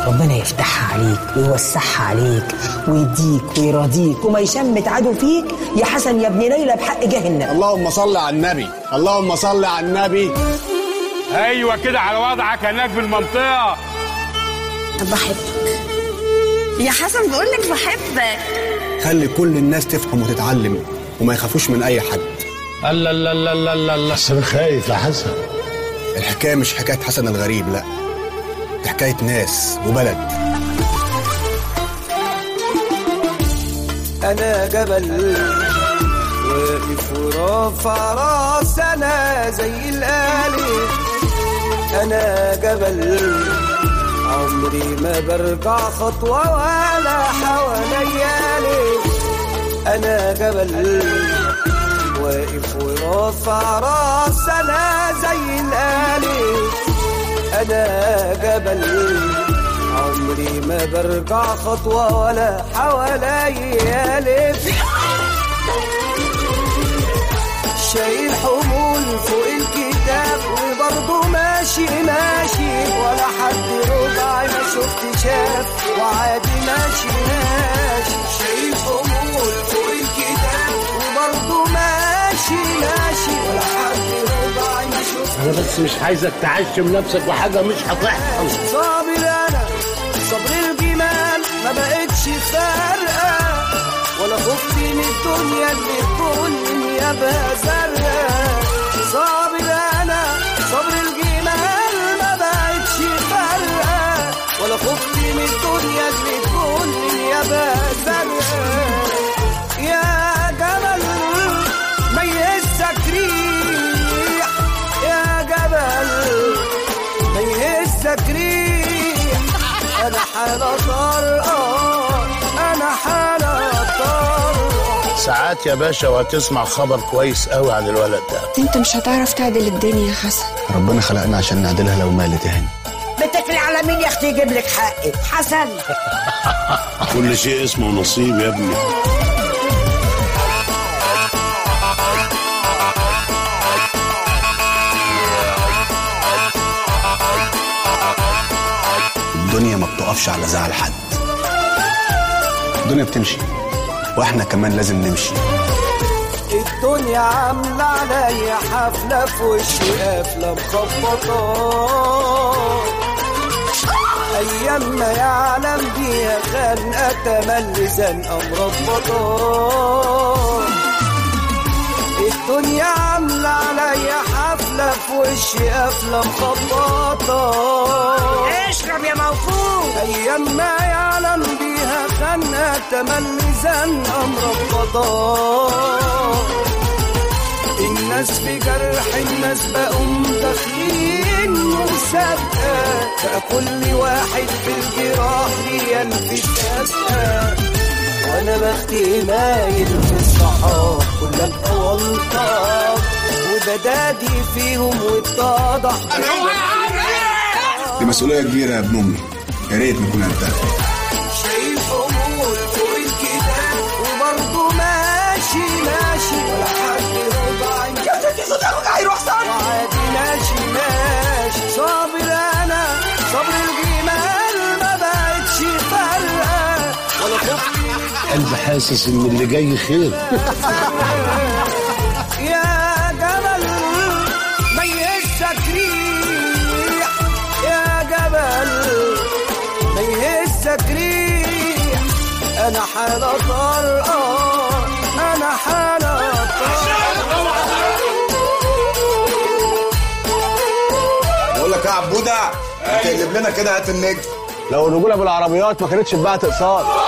ربنا يفتحها عليك ويوسعها عليك ويديك ويرضيك وما يشمت عدو فيك يا حسن يا ابن ليلى بحق جاه النبي اللهم صل على النبي اللهم صل على النبي ايوه كده على وضعك هناك في المنطقه بحبك يا حسن بقول لك بحبك خلي كل الناس تفهم وتتعلم وما يخافوش من اي حد الله الله الله الله الله الله بس انا خايف يا حسن الحكايه مش حكايه حسن الغريب لا دي حكايه ناس وبلد انا جبل واقف ورافع راس انا زي الالف انا جبل عمري ما برجع خطوة ولا حواليا لف انا جبل واقف ورافع راس انا زي الالف انا جبل عمري ما برجع خطوة ولا حواليا لف شايل حمول فوق الكتاب وبرضه ماشي ماشي ولا حد ربع ما شفت شاف وعادي ماشي ماشي شايل حمول فوق الكتاب وبرضه ماشي ماشي ولا حد ربع ما شفت انا بس مش عايزك تعشم نفسك بحاجه مش هتحصل صابر انا صبر الجمال ما بقتش فارقه ولا خفت من الدنيا اللي كل يابها زرقاء صابر انا صبر الجمال ما بقتش فارقه ولا خفت من الدنيا اللي كل يابها زرقاء يا جبل ميزك ريح يا جبل ميزك ريح انا حالة طرقان انا حالة طرقان ساعات يا باشا وهتسمع خبر كويس قوي عن الولد ده انت مش هتعرف تعدل الدنيا يا حسن ربنا خلقنا عشان نعدلها لو مالت هاني بتكري على مين يا اختي يجيب لك حقك حسن كل شيء اسمه نصيب يا ابني الدنيا ما بتقفش على زعل حد الدنيا بتمشي واحنا كمان لازم نمشي الدنيا عاملة عليا حفلة في وشي قافلة مخبطة أيام ما يعلم بيها خانقة تملي زنقة مربطة الدنيا عاملة عليا حفلة في وشي قافلة مخبطة اشرب يا موفوق أيام ما يعلم بيها خانقة تملي زنقة مربطة الناس في جرح الناس بقوا داخلين مسابقة بقى كل واحد في الجراح ينفي سابقة وانا بختي مايل في الصحاب كلها بأونطة وبدادي فيهم واتضح دي مسؤوليه كبيره يا ابن امي يا ريت نكون قدها شايل حمول فوق الكتاب وبرضه ماشي ماشي ولا حد ربع وعادي ماشي ماشي صابر انا صبر الجمال ما بقتش فارقه ولا خفت قلبي حاسس ان اللي جاي خير يا جبل ميزك ريح يا جبل ميزك ريح انا حالة طرقان انا حالة بقول لك يا عبوده تقلب لنا كده هات النجم لو الرجوله بالعربيات ما كانتش اتباعت اقساط